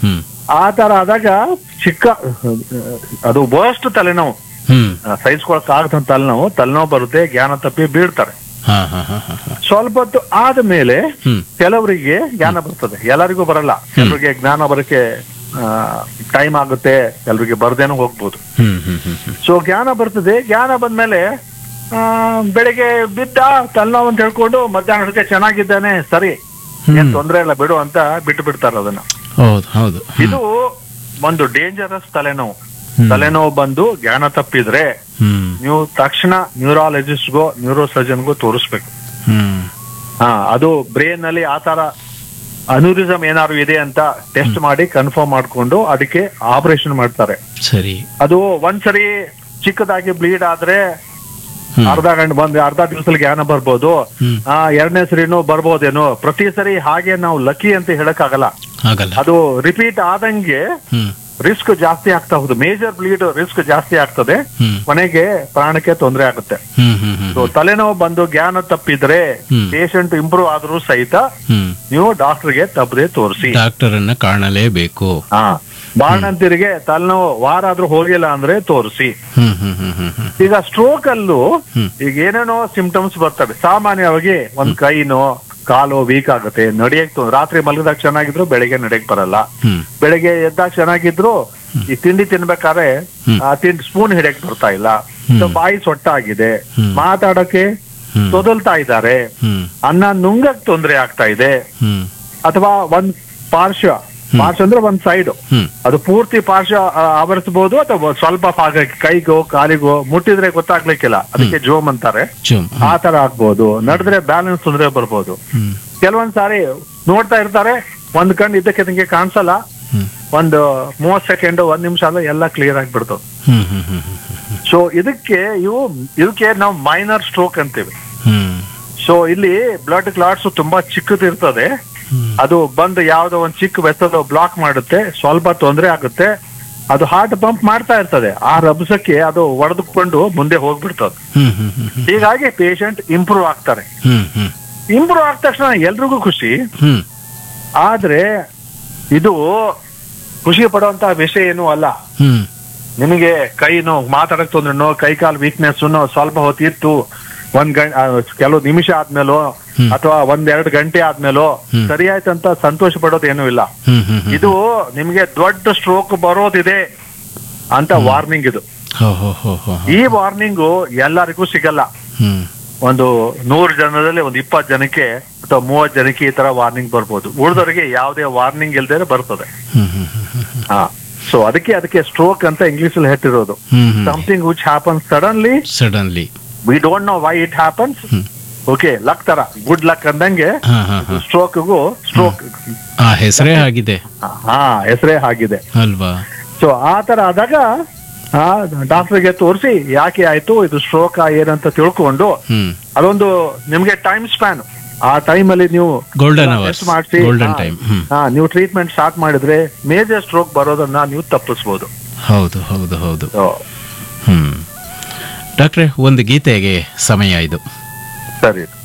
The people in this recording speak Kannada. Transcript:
ಹ್ಮ್ ಆ ತರ ಆದಾಗ ಚಿಕ್ಕ ಅದು ವರ್ಸ್ಟ್ ತಲೆನೋವು ಹ್ಮ್ ಸಹಿಸ್ಕೊಳಕ್ ಆಗದಂತ ತಲೆನೋವು ತಲೆನೋವು ಬರುತ್ತೆ ಜ್ಞಾನ ತಪ್ಪಿ ಬೀಳ್ತಾರೆ ಹಾ ಹಾ ಹಾ ಹಾ ಹಾ ಸ್ವಲ್ಪ ಹೊತ್ತು ಆದ್ಮೇಲೆ ಹ್ಮ್ ಕೆಲವರಿಗೆ ಜ್ಞಾನ ಬರ್ತದೆ ಎಲ್ಲರಿಗೂ ಬರಲ್ಲ ಕೆಲವರಿಗೆ ಜ್ಞಾನ ಬರಕ್ಕೆ ಟೈಮ್ ಆಗುತ್ತೆ ಕೆಲವರಿಗೆ ಬರ್ದೇನೂ ಹೋಗ್ಬೋದು ಹ್ಮ್ ಹ್ಮ್ ಹ್ಮ್ ಹ್ಮ್ ಸೊ ಜ್ಞಾನ ಬರ್ತದೆ ಜ್ಞಾನ ಬಂದ್ಮೇಲೆ ಆ, ಬೆಳಿಗ್ಗೆ ಬಿದ್ದ ತಲೆನೋವು ಅಂತ ಹೇಳ್ಕೊಂಡು ಮಧ್ಯಾಹ್ನಕ್ಕೆ ಚೆನ್ನಾಗಿದ್ದಾನೆ ಸರಿ ಏನ್ ತೊಂದ್ರೆ ಇಲ್ಲ ಬಿಡು ಅಂತ ಬಿಟ್ಟು ಬಿಡ್ತಾರ ಅದನ್ನ ಹೌದು ಹೌದು ಇದು ಒಂದು ಡೇಂಜರಸ್ ತಲೆನೋವು ತಲೆನೋವು ಬಂದು ಜ್ಞಾನ ತಪ್ಪಿದ್ರೆ ಹ್ಮ್ ನೀವು ತಕ್ಷಣ ನ್ಯೂರಾಲಜಿಸ್ಟ್ಗೋ ನ್ಯೂರೋ ಸರ್ಜನ್ಗೋ ತೋರಿಸ್ಬೇಕು ಹ್ಮ್ ಹಾ ಅದು ಬ್ರೈನ್ ನಲ್ಲಿ ಆ ತರ ಅನುರಿಸಮ್ ಏನಾದ್ರು ಇದೆ ಅಂತ ಟೆಸ್ಟ್ ಮಾಡಿ ಕನ್ಫರ್ಮ್ ಮಾಡ್ಕೊಂಡು ಅದಕ್ಕೆ ಆಪರೇಷನ್ ಮಾಡ್ತಾರೆ ಸರಿ ಅದು ಒಂದ್ಸರಿ ಚಿಕ್ಕದಾಗಿ ಬ್ಲೀಡ್ ಆದ್ರೆ ಹ್ಮ್. ಅರ್ಧ ಗಂಟೆ ಬಂದ್ ಅರ್ಧ ದಿವಸದಲ್ಲಿ ಜ್ಞಾನ ಬರ್ಬೋದು ಹ್ಮ್ ಆ ಎರಡನೇ ಸರಿನೂ ಬರ್ಬೋದೇನೋ ಪ್ರತಿ ಸರಿ ಹಾಗೆ ನಾವು ಲಕ್ಕಿ ಅಂತ ಹೇಳಕ್ ಆಗಲ್ಲ ಆಗಲ್ಲ ಅದು ರಿಪೀಟ್ ಆದಂಗೆ ಹ್ಮ್ ರಿಸ್ಕ್ ಜಾಸ್ತಿ ಆಗ್ತಾ ಹೋಗುದು ಮೇಜರ್ ಬ್ಲೀಡ್ ರಿಸ್ಕ್ ಜಾಸ್ತಿ ಆಗ್ತದೆ ಹ್ಮ್ ಕೊನೆಗೆ ಪ್ರಾಣಕ್ಕೆ ತೊಂದರೆ ಆಗುತ್ತೆ ಹ್ಮ್ ಹ್ಮ್ ಹ್ಮ್ ಸೊ ತಲೆನೋವು ಬಂದು ಜ್ಞಾನ ತಪ್ಪಿದ್ರೆ ಹ್ಮ್. ಪೇಷಂಟ್ ಇಂಪ್ರೂವ್ ಆದ್ರೂ ಸಹಿತ ಹ್ಮ್ ನೀವು ಡಾಕ್ಟರ್ಗೆ ತಪ್ಪದೆ ತೋರಿಸಿ ಡಾಕ್ಟರ್ ಅನ್ನ ಕಾಣಲೇಬೇಕು ಹಾ ಬಾಣಂತಿರಿಗೆ ತಲೆನೋವು ವಾರ ಆದ್ರೂ ಹೋಗಿಲ್ಲ ಅಂದ್ರೆ ತೋರಿಸಿ ಹ್ಮ್ ಹ್ಮ್ ಹ್ಮ್ ಹ್ಮ್ ಹ್ಮ್ ಈಗ ಸ್ಟ್ರೋಕ್ ಅಲ್ಲೂ ಹ್ಮ್. ಈಗ ಏನೇನೋ ಸಿಂಪ್ಟಮ್ಸ್ ಬರ್ತವೆ ಸಾಮಾನ್ಯವಾಗಿ ಒಂದ್ ಕೈನೋ ಕಾಲು ವೀಕ್ ಆಗುತ್ತೆ ನಡಿಯಕ್ ತೊ- ರಾತ್ರಿ ಮಲಗಿದಾಗ ಚೆನ್ನಾಗಿದ್ರು ಬೆಳಿಗ್ಗೆ ನಡೆಯಕ್ ಬರಲ್ಲ ಹ್ಮ್ ಬೆಳಿಗ್ಗೆ ಎದ್ದಾಗ ಚೆನ್ನಾಗಿದ್ರು ಈ ತಿಂಡಿ ತಿನ್ಬೇಕಾದ್ರೆ ಆ ತಿಂಡಿ ಸ್ಪೂನ್ ಹಿಡಿಯಕ್ ಬರ್ತಾ ಇಲ್ಲ ಸೊ ಬಾಯಿ ಸೊಟ್ಟಾಗಿದೆ ಹ್ಮ್. ಮಾತಾಡಕ್ಕೆ ಹ್ಮ್. ತೊದಲ್ತಾ ಇದ್ದಾರೆ ಹ್ಮ್ ಅನ್ನ ನುಂಗಕ್ ತೊಂದರೆ ಆಗ್ತಾ ಇದೆ ಹ್ಮ್ ಅಥವಾ ಒಂದ್ ಪಾರ್ಶ್ವ ಪಾರ್ಶ್ವ ಅಂದ್ರೆ ಒಂದ್ ಸೈಡ್ ಹ್ಮ್ ಅದು ಪೂರ್ತಿ ಪಾರ್ಶ್ವ ಆ, ಆವರಿಸಬಹುದು ಅಥವಾ ಸ್ವಲ್ಪ ಭಾಗಕ್ಕೆ ಕೈಗೋ ಕಾಲಿಗೋ ಮುಟ್ಟಿದ್ರೆ ಗೊತ್ತಾಗ್ಲಿಕ್ಕಿಲ್ಲ ಅದಕ್ಕೆ ಜೋಮ್ ಅಂತಾರೆ ಜುಮ್ ಆ ತರ ಆಗ್ಬೋದು ನಡೆದ್ರೆ ಬ್ಯಾಲೆನ್ಸ್ ತೊಂದರೆ ಬರ್ಬೋದು ಹ್ಮ್ ಕೆಲವೊಂದ್ ಸಾರಿ ನೋಡ್ತಾ ಇರ್ತಾರೆ ಒಂದ್ ಕಣ್ಣು ಇದಕ್ಕೆ ಕಾಣಿಸಲ್ಲ ಹ್ಮ್ ಒಂದು ಮೂವತ್ ಸೆಕೆಂಡ್ ಒಂದ್ ನಿಮಿಷ ಅಲ್ಲ ಎಲ್ಲ ಕ್ಲಿಯರ್ ಆಗಿಬಿಡ್ತದೆ ಹ್ಮ್ ಹ್ಮ್ ಹ್ಮ್ ಹ್ಮ್ ಸೊ ಇದಕ್ಕೆ ಇವು ಇದಕ್ಕೆ ನಾವು ಮೈನರ್ ಸ್ಟ್ರೋಕ್ ಅಂತೀವಿ ಹ್ಮ್ ಸೊ ಇಲ್ಲಿ ಬ್ಲಡ್ ಕ್ಲಾಟ್ಸ್ ತುಂಬಾ ಚಿಕ್ಕದಿರ್ತದೆ ಹ್ಮ್ ಅದು ಬಂದು ಯಾವ್ದೋ ಒಂದ್ ಚಿಕ್ಕ ವೆಸಲ್ ಬ್ಲಾಕ್ ಮಾಡುತ್ತೆ ಸ್ವಲ್ಪ ತೊಂದರೆ ಆಗುತ್ತೆ ಅದು ಹಾರ್ಟ್ ಪಂಪ್ ಮಾಡ್ತಾ ಇರ್ತದೆ ಆ ರಭಸಕ್ಕೆ ಅದು ಒಡೆದುಕೊಂಡು ಮುಂದೆ ಹೋಗ್ಬಿಡ್ತದೆ ಹ್ಮ್ ಹ್ಮ್ ಹ್ಮ್ ಹ್ಮ್ ಹೀಗಾಗಿ ಪೇಷಂಟ್ ಇಂಪ್ರೂವ್ ಆಗ್ತಾರೆ ಹ್ಮ್ ಹ್ಮ್ ಇಂಪ್ರೂವ್ ಆದ ತಕ್ಷಣ ಎಲ್ರಿಗೂ ಖುಷಿ ಹ್ಮ್ ಆದ್ರೆ ಇದು ಖುಷಿ ಪಡುವಂತ ವಿಷಯ ಏನೂ ಅಲ್ಲ ಹ್ಮ್ ನಿಮಗೆ ಕೈ ನೋವು ಮಾತಾಡಕ್ ತೊಂದ್ರೆನೋ ಕೈ ಕಾಲ್ ವೀಕ್ನೆಸ್ ಸ್ವಲ್ಪ ಹೊತ್ತು ಇತ್ತು ಒಂದ್ ಗಂಟೆ ಕೆಲವು ನಿಮಿಷ ಆದ್ಮೇಲೋ ಹ್ಮ್. ಅಥವಾ ಒಂದೆರಡು ಗಂಟೆ ಆದ್ಮೇಲೋ ಹ್ಮ್. ಸರಿ ಆಯ್ತಂತ ಸಂತೋಷ ಪಡೋದು ಏನೂ ಇಲ್ಲ ಹ್ಮ್ ಹ್ಮ್ ಹ್ಮ್ ಇದು ನಿಮ್ಗೆ ದೊಡ್ಡ ಸ್ಟ್ರೋಕ್ ಬರೋದಿದೆ ಅಂತ ವಾರ್ನಿಂಗ್ ಇದು ಹೋ ಹೋ ಹೋ ಹೋ ಈ ವಾರ್ನಿಂಗು ಎಲ್ಲರಿಗೂ ಸಿಗಲ್ಲ ಹ್ಮ್ ಒಂದು ನೂರು ಜನದಲ್ಲಿ ಒಂದು ಇಪ್ಪತ್ತು ಜನಕ್ಕೆ ಅಥವಾ ಮೂವತ್ತು ಜನಕ್ಕೆ ಈ ತರ ವಾರ್ನಿಂಗ್ ಬರ್ಬೋದು ಉಳಿದವರಿಗೆ ಯಾವುದೇ ವಾರ್ನಿಂಗ್ ಇಲ್ದೇ ಬರ್ತದೆ ಹ್ಮ್ ಹ್ಮ್ ಹ್ಮ್ ಹ್ಮ್ ಹಾ ಸೊ ಅದಕ್ಕೆ ಅದಕ್ಕೆ ಸ್ಟ್ರೋಕ್ ಅಂತ ಇಂಗ್ಲಿಷ್ ಅಲ್ಲಿ ಹೇಳ್ತಿರೋದು ಹ್ಮ್ ಹ್ಮ್ something which happens suddenly suddenly we don't know why it happens hmm. Okay luck ತರ ಗುಡ್ ಲಕ್ ಅಂದಂಗೆ ಹಾ ಹಾ ಹಾ ಸ್ಟ್ರೋಕ್ಗೂ ಸ್ಟ್ರೋಕ್ ಆ ಹೆಸರೇ ಆಗಿದೆ ಹಾ ಹೆಸರೇ ಆಗಿದೆ ಅಲ್ವಾ ಸೊ ಆ ತರ ಆದಾಗ ಡಾಕ್ಟರ್ಗೆ ತೋರಿಸಿ ಯಾಕೆ ಆಯ್ತು ಇದು ಸ್ಟ್ರೋಕ್ ಏನಂತ ತಿಳ್ಕೊಂಡು ಹ್ಮ್ ಅದೊಂದು ನಿಮ್ಗೆ ಟೈಮ್ ಸ್ಪ್ಯಾನ್ ಆ ಟೈಮ್ ಅಲ್ಲಿ ನೀವು ಗೋಲ್ಡನ್ ಅವರ್ಸ್ ಟೆಸ್ಟ್ ಮಾಡಿಸಿ ಗೋಲ್ಡನ್ ಟೈಮ್ ಹ್ಮ್ ಹಾ ನೀವು ಟ್ರೀಟ್ಮೆಂಟ್ ಸ್ಟಾರ್ಟ್ ಮಾಡಿದ್ರೆ ಮೇಜರ್ ಸ್ಟ್ರೋಕ್ ಬರೋದನ್ನ ನೀವು ತಪ್ಪಿಸ್ಬೋದು ಹೌದು ಹೌದು ಹೌದು So, ಹ್ಮ್ ಡಾಕ್ಟ್ರೆ ಒಂದು ಗೀತೆಗೆ ಸಮಯ ಇದು ಸರಿ